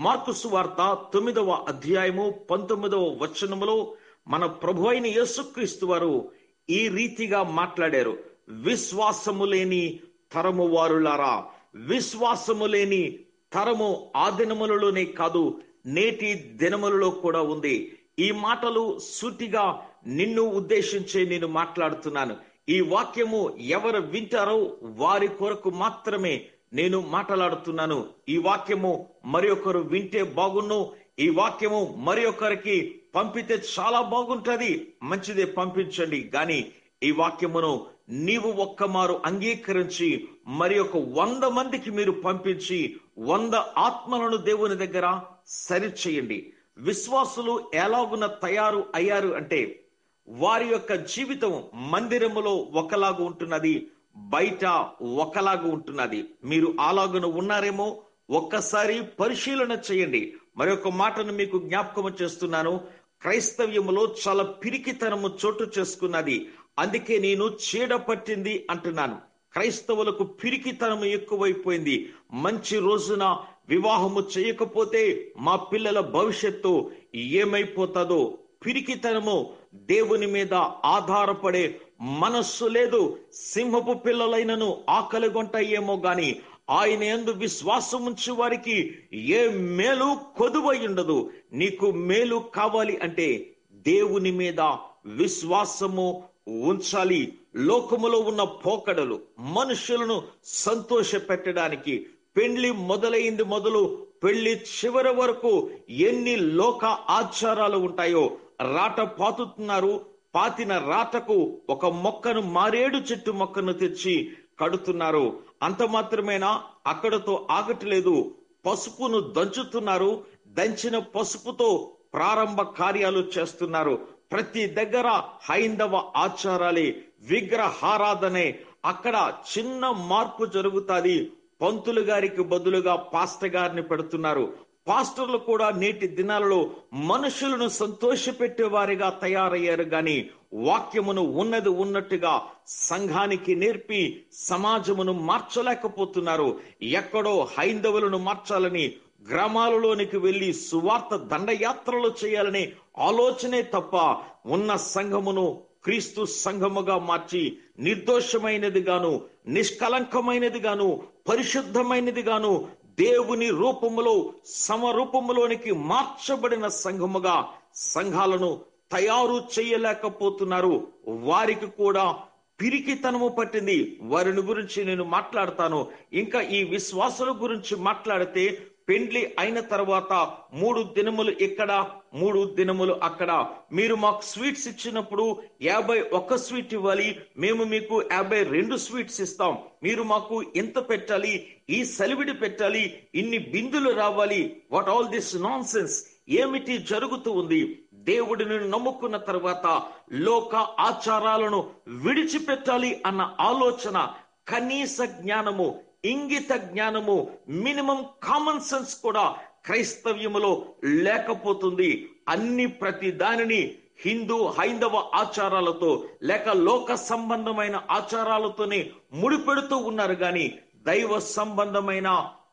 mark సువార్త తొమ్మిదవ అధ్యాయము పంతొమ్మిదవ వచనములో మన ప్రభు అయిన యేసుక్రీస్తు వారు ఈ రీతిగా మాట్లాడారు విశ్వాసము లేని తరము వారులారా విశ్వాసము లేని తరము ఆ దినములలోనే కాదు నేటి దినములలో కూడా ఉంది ఈ మాటలు సూటిగా నిన్ను ఉద్దేశించే నేను మాట్లాడుతున్నాను ఈ వాక్యము ఎవరు వింటారో వారి కొరకు మాత్రమే నేను మాట్లాడుతున్నాను ఈ వాక్యము మరి ఒకరు వింటే బాగున్ను ఈ వాక్యము మరి ఒకరికి పంపితే చాలా బాగుంటది మంచిదే పంపించండి గాని ఈ వాక్యమును నీవు ఒక్కమారు అంగీకరించి మరి ఒక వంద మందికి మీరు పంపించి వంద ఆత్మలను దేవుని దగ్గర సరిచేయండి విశ్వాసులు ఎలాగున తయారు అయ్యారు అంటే వారి యొక్క జీవితం మందిరములో ఒకలాగా ఉంటున్నది బయట ఒకలాగా ఉంటున్నది మీరు అలాగున ఉన్నారేమో ఒక్కసారి పరిశీలన చేయండి మరి ఒక మాటను మీకు జ్ఞాపకం చేస్తున్నాను క్రైస్తవ్యములో చాలా పిరికితనము చోటు చేసుకున్నది అందుకే నేను చీడ పట్టింది అంటున్నాను క్రైస్తవులకు పిరికితనము ఎక్కువైపోయింది మంచి రోజున వివాహము చేయకపోతే మా పిల్లల భవిష్యత్తు ఏమైపోతుందో పిరికితనము దేవుని మీద ఆధారపడే మనస్సు లేదు సింహపు పిల్లలైనను ఆకలి ఏమో గాని ఆయన ఎందు విశ్వాసం ఉంచి వారికి ఏ మేలు కొదువై ఉండదు నీకు మేలు కావాలి అంటే దేవుని మీద విశ్వాసము ఉంచాలి లోకములో ఉన్న పోకడలు మనుషులను సంతోష పెట్టడానికి పెళ్లి మొదలైంది మొదలు పెళ్లి చివరి వరకు ఎన్ని లోక ఆచారాలు ఉంటాయో రాట పాతుతున్నారు పాతిన రాటకు ఒక మొక్కను మారేడు చెట్టు మొక్కను తెచ్చి కడుతున్నారు అంత మాత్రమేనా అక్కడతో ఆగట్లేదు పసుపును దంచుతున్నారు దంచిన పసుపుతో ప్రారంభ కార్యాలు చేస్తున్నారు ప్రతి దగ్గర హైందవ ఆచారాలే విగ్రహారాధనే అక్కడ చిన్న మార్పు జరుగుతుంది పంతులు గారికి బదులుగా పాస్టర్ గారిని పెడుతున్నారు పాస్టర్లు కూడా నేటి దినాలలో మనుషులను సంతోషపెట్టే వారిగా తయారయ్యారు గాని వాక్యమును ఉన్నది ఉన్నట్టుగా సంఘానికి నేర్పి సమాజమును మార్చలేకపోతున్నారు ఎక్కడో హైందవులను మార్చాలని గ్రామాలలోనికి వెళ్లి సువార్త దండయాత్రలు చేయాలనే ఆలోచనే తప్ప ఉన్న సంఘమును క్రీస్తు సంఘముగా మార్చి నిర్దోషమైనది గాను నిష్కలంకమైనది గాను పరిశుద్ధమైనది గాను దేవుని రూపములో సమరూపములోనికి మార్చబడిన సంఘముగా సంఘాలను తయారు చేయలేకపోతున్నారు వారికి కూడా పిరికితనము పట్టింది వారిని గురించి నేను మాట్లాడతాను ఇంకా ఈ విశ్వాసుల గురించి మాట్లాడితే పెండ్లి అయిన తర్వాత మూడు దినములు ఇక్కడ మూడు దినములు అక్కడ మీరు మాకు స్వీట్స్ ఇచ్చినప్పుడు యాభై ఒక్క స్వీట్ ఇవ్వాలి మేము మీకు యాభై రెండు స్వీట్స్ ఇస్తాం మీరు మాకు ఎంత పెట్టాలి ఈ సలివిడి పెట్టాలి ఇన్ని బిందులు రావాలి వాట్ ఆల్ దిస్ నాన్ ఏమిటి జరుగుతూ ఉంది దేవుడిని నమ్ముకున్న తర్వాత లోక ఆచారాలను విడిచిపెట్టాలి అన్న ఆలోచన కనీస జ్ఞానము ఇంగిత జ్ఞానము మినిమం కామన్ సెన్స్ కూడా క్రైస్తవ్యములో లేకపోతుంది అన్ని ప్రతి దానిని హిందూ హైందవ ఆచారాలతో లేక లోక సంబంధమైన ఆచారాలతోనే ముడిపెడుతూ ఉన్నారు గాని దైవ సంబంధమైన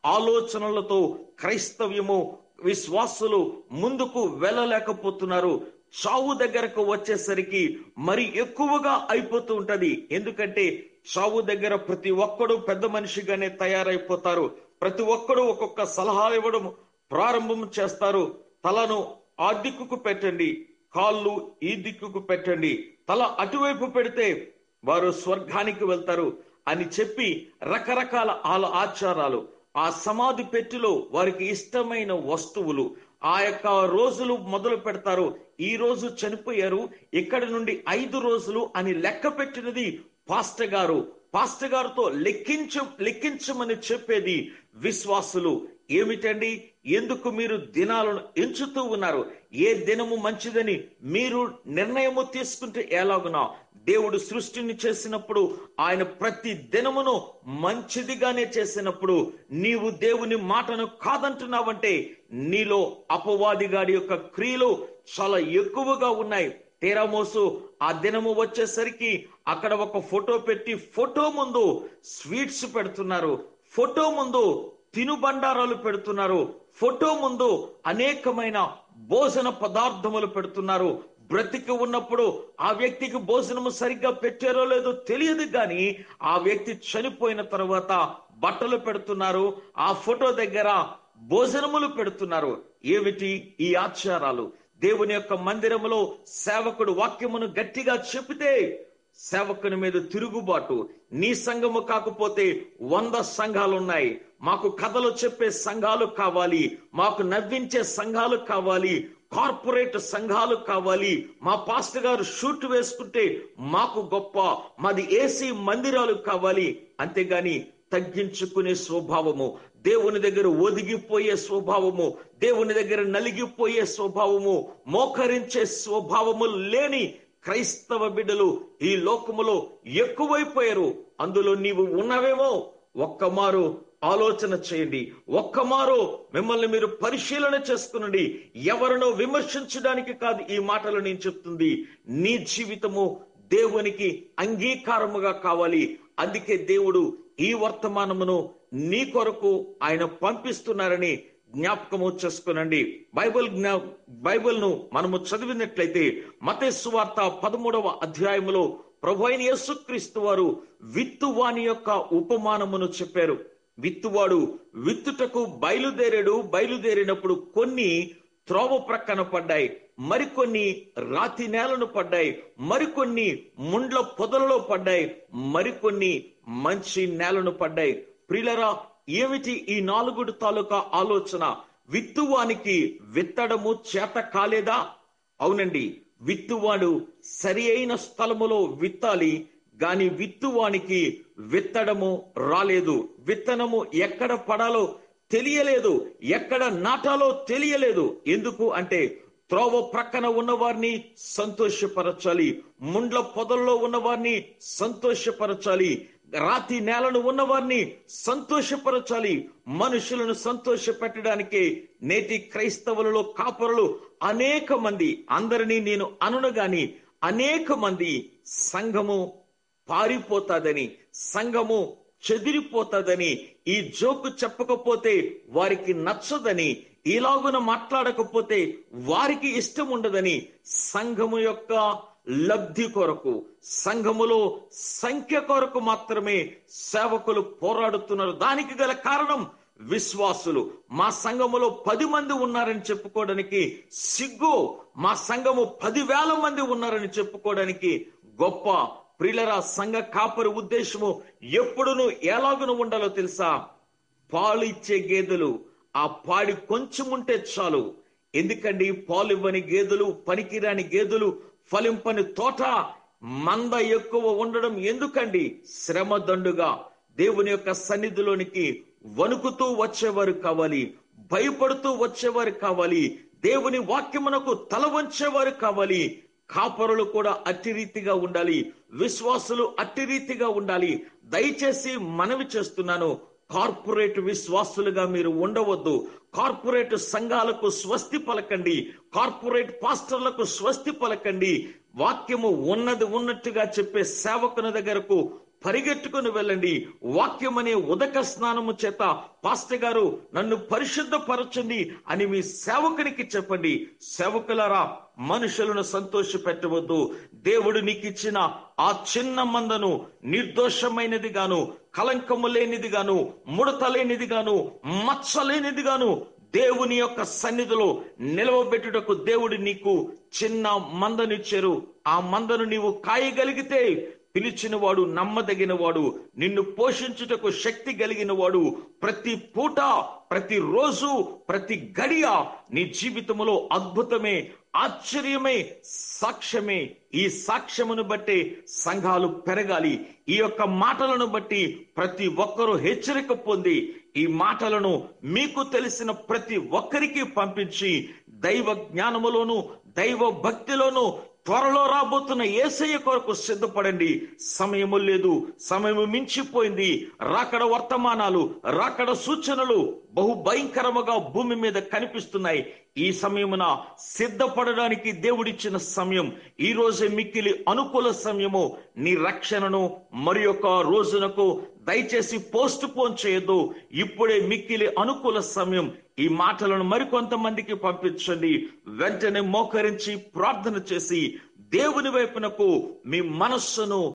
ఆలోచనలతో క్రైస్తవ్యము విశ్వాసులు ముందుకు వెళ్ళలేకపోతున్నారు చావు దగ్గరకు వచ్చేసరికి మరి ఎక్కువగా అయిపోతూ ఉంటది ఎందుకంటే చావు దగ్గర ప్రతి ఒక్కడు పెద్ద మనిషిగానే తయారైపోతారు ప్రతి ఒక్కడు ఒక్కొక్క సలహా ఇవ్వడం ప్రారంభం చేస్తారు తలను ఆ దిక్కుకు పెట్టండి కాళ్ళు ఈ దిక్కుకు పెట్టండి తల అటువైపు పెడితే వారు స్వర్గానికి వెళ్తారు అని చెప్పి రకరకాల ఆల ఆచారాలు ఆ సమాధి పెట్టిలో వారికి ఇష్టమైన వస్తువులు ఆ యొక్క రోజులు మొదలు పెడతారు ఈ రోజు చనిపోయారు ఇక్కడ నుండి ఐదు రోజులు అని లెక్క పెట్టినది పాస్టర్ గారు పాస్టర్ గారితో లెక్కించ లెక్కించమని చెప్పేది విశ్వాసులు ఏమిటండి ఎందుకు మీరు దినాలను ఎంచుతూ ఉన్నారు ఏ దినము మంచిదని మీరు నిర్ణయము తీసుకుంటే ఎలాగునా దేవుడు సృష్టిని చేసినప్పుడు ఆయన ప్రతి దినమును మంచిదిగానే చేసినప్పుడు నీవు దేవుని మాటను కాదంటున్నావంటే నీలో అపవాదిగాడి యొక్క క్రియలు చాలా ఎక్కువగా ఉన్నాయి తీరామోసు ఆ దినము వచ్చేసరికి అక్కడ ఒక ఫోటో పెట్టి ఫోటో ముందు స్వీట్స్ పెడుతున్నారు ఫోటో ముందు తినుబండారాలు పెడుతున్నారు ఫోటో ముందు అనేకమైన భోజన పదార్థములు పెడుతున్నారు బ్రతికి ఉన్నప్పుడు ఆ వ్యక్తికి భోజనము సరిగ్గా పెట్టారో లేదో తెలియదు కానీ ఆ వ్యక్తి చనిపోయిన తర్వాత బట్టలు పెడుతున్నారు ఆ ఫోటో దగ్గర భోజనములు పెడుతున్నారు ఏమిటి ఈ ఆచారాలు దేవుని యొక్క మందిరములో సేవకుడు వాక్యమును గట్టిగా చెబితే సేవకుని మీద తిరుగుబాటు నీ సంఘము కాకపోతే వంద సంఘాలు ఉన్నాయి మాకు కథలు చెప్పే సంఘాలు కావాలి మాకు నవ్వించే సంఘాలు కావాలి కార్పొరేట్ సంఘాలు కావాలి మా పాస్టర్ గారు షూట్ వేసుకుంటే మాకు గొప్ప మాది ఏసీ మందిరాలు కావాలి అంతేగాని తగ్గించుకునే స్వభావము దేవుని దగ్గర ఒదిగిపోయే స్వభావము దేవుని దగ్గర నలిగిపోయే స్వభావము మోకరించే స్వభావము లేని క్రైస్తవ బిడ్డలు ఈ లోకములో ఎక్కువైపోయారు అందులో నీవు ఉన్నవేమో ఒక్కమారు ఆలోచన చేయండి ఒక్కమారు మిమ్మల్ని మీరు పరిశీలన చేసుకునండి ఎవరినో విమర్శించడానికి కాదు ఈ మాటలు నేను చెప్తుంది నీ జీవితము దేవునికి అంగీకారముగా కావాలి అందుకే దేవుడు ఈ వర్తమానమును నీ కొరకు ఆయన పంపిస్తున్నారని జ్ఞాపకము చేసుకునండి బైబిల్ జ్ఞా బైబిల్ ను మనము చదివినట్లయితే మతేసు వార్త పదమూడవ అధ్యాయములో ప్రభు అయిన యేసుక్రీస్తు వారు విత్తువాని యొక్క ఉపమానమును చెప్పారు విత్తువాడు విత్తుటకు బయలుదేరాడు బయలుదేరినప్పుడు కొన్ని త్రోవ ప్రక్కన పడ్డాయి మరికొన్ని రాతి నేలను పడ్డాయి మరికొన్ని ముండ్ల పొదలలో పడ్డాయి మరికొన్ని మంచి నేలను పడ్డాయి ప్రిలరా ఏమిటి ఈ నాలుగుడు తాలూకా ఆలోచన విత్తువానికి విత్తడము చేత కాలేదా అవునండి విత్తువాడు సరి అయిన స్థలములో విత్తాలి గాని విత్తువానికి విత్తడము రాలేదు విత్తనము ఎక్కడ పడాలో తెలియలేదు ఎక్కడ నాటాలో తెలియలేదు ఎందుకు అంటే త్రోవ ప్రక్కన ఉన్నవారిని సంతోషపరచాలి ముండ్ల పొదల్లో ఉన్నవారిని సంతోషపరచాలి రాతి నేలను ఉన్నవారిని సంతోషపరచాలి మనుషులను సంతోష పెట్టడానికే నేటి క్రైస్తవులలో కాపరులు అనేక మంది అందరినీ నేను అనను గాని అనేక మంది సంఘము పారిపోతాదని సంఘము చెదిరిపోతాదని ఈ జోకు చెప్పకపోతే వారికి నచ్చదని ఇలాగున మాట్లాడకపోతే వారికి ఇష్టం ఉండదని సంఘము యొక్క లబ్ధి కొరకు సంఘములో సంఖ్య కొరకు మాత్రమే సేవకులు పోరాడుతున్నారు దానికి గల కారణం విశ్వాసులు మా సంఘములో పది మంది ఉన్నారని చెప్పుకోవడానికి సిగ్గు మా సంఘము పదివేల మంది ఉన్నారని చెప్పుకోవడానికి గొప్ప ప్రిలరా సంఘ కాపరి ఉద్దేశము ఎప్పుడును ఎలాగును ఉండాలో తెలుసా పాలు ఇచ్చే గేదెలు ఆ పాడి కొంచెం ఉంటే చాలు ఎందుకండి పాలు ఇవ్వని గేదెలు పనికిరాని గేదెలు ఫలింపని తోట మంద ఎక్కువ ఉండడం ఎందుకండి శ్రమ దండుగా దేవుని యొక్క సన్నిధిలోనికి వణుకుతూ వచ్చేవారు కావాలి భయపడుతూ వచ్చేవారు కావాలి దేవుని వాక్యమునకు తల వంచేవారు కావాలి కాపరులు కూడా అట్టి రీతిగా ఉండాలి విశ్వాసులు అట్టి రీతిగా ఉండాలి దయచేసి మనవి చేస్తున్నాను కార్పొరేట్ విశ్వాసులుగా మీరు ఉండవద్దు కార్పొరేట్ సంఘాలకు స్వస్తి పలకండి కార్పొరేట్ పాస్టర్లకు స్వస్తి పలకండి వాక్యము ఉన్నది ఉన్నట్టుగా చెప్పే సేవకుని దగ్గరకు పరిగెట్టుకుని వెళ్ళండి వాక్యం అనే ఉదక స్నానము చేత పాస్టర్ గారు నన్ను పరిశుద్ధపరచండి అని మీ సేవకునికి చెప్పండి సేవకులారా మనుషులను సంతోష పెట్టవద్దు దేవుడు నీకు ఇచ్చిన ఆ చిన్న మందను నిర్దోషమైనది గాను కలంకము లేనిది గాను ముడత లేనిది గాను మచ్చ లేనిది గాను దేవుని యొక్క సన్నిధిలో నిలవబెట్టుటకు దేవుడు నీకు చిన్న మందనిచ్చారు ఆ మందను నీవు కాయగలిగితే పిలిచిన వాడు నమ్మదగిన వాడు నిన్ను పోషించుటకు శక్తి కలిగిన వాడు ప్రతి పూట ప్రతి రోజు ప్రతి గడియ నీ జీవితంలో అద్భుతమే ఆశ్చర్యమే సాక్ష్యమే ఈ సాక్ష్యమును బట్టి సంఘాలు పెరగాలి ఈ యొక్క మాటలను బట్టి ప్రతి ఒక్కరూ హెచ్చరిక పొంది ఈ మాటలను మీకు తెలిసిన ప్రతి ఒక్కరికి పంపించి దైవ జ్ఞానములోను దైవ భక్తిలోను త్వరలో రాబోతున్న ఏసయ్య కొరకు సిద్ధపడండి సమయము లేదు సమయము మించిపోయింది రాకడ వర్తమానాలు రాకడ సూచనలు బహు భయంకరముగా భూమి మీద కనిపిస్తున్నాయి ఈ సమయమున సిద్ధపడడానికి దేవుడిచ్చిన సమయం ఈ రోజే మిక్కిలి అనుకూల సమయము నీ రక్షణను మరి యొక్క రోజునకు దయచేసి పోస్ట్ పోన్ చేయొద్దు ఇప్పుడే మిక్కిలి అనుకూల సమయం ఈ మాటలను మరికొంతమందికి పంపించండి వెంటనే మోకరించి ప్రార్థన చేసి దేవుని వైపునకు మీ మనస్సును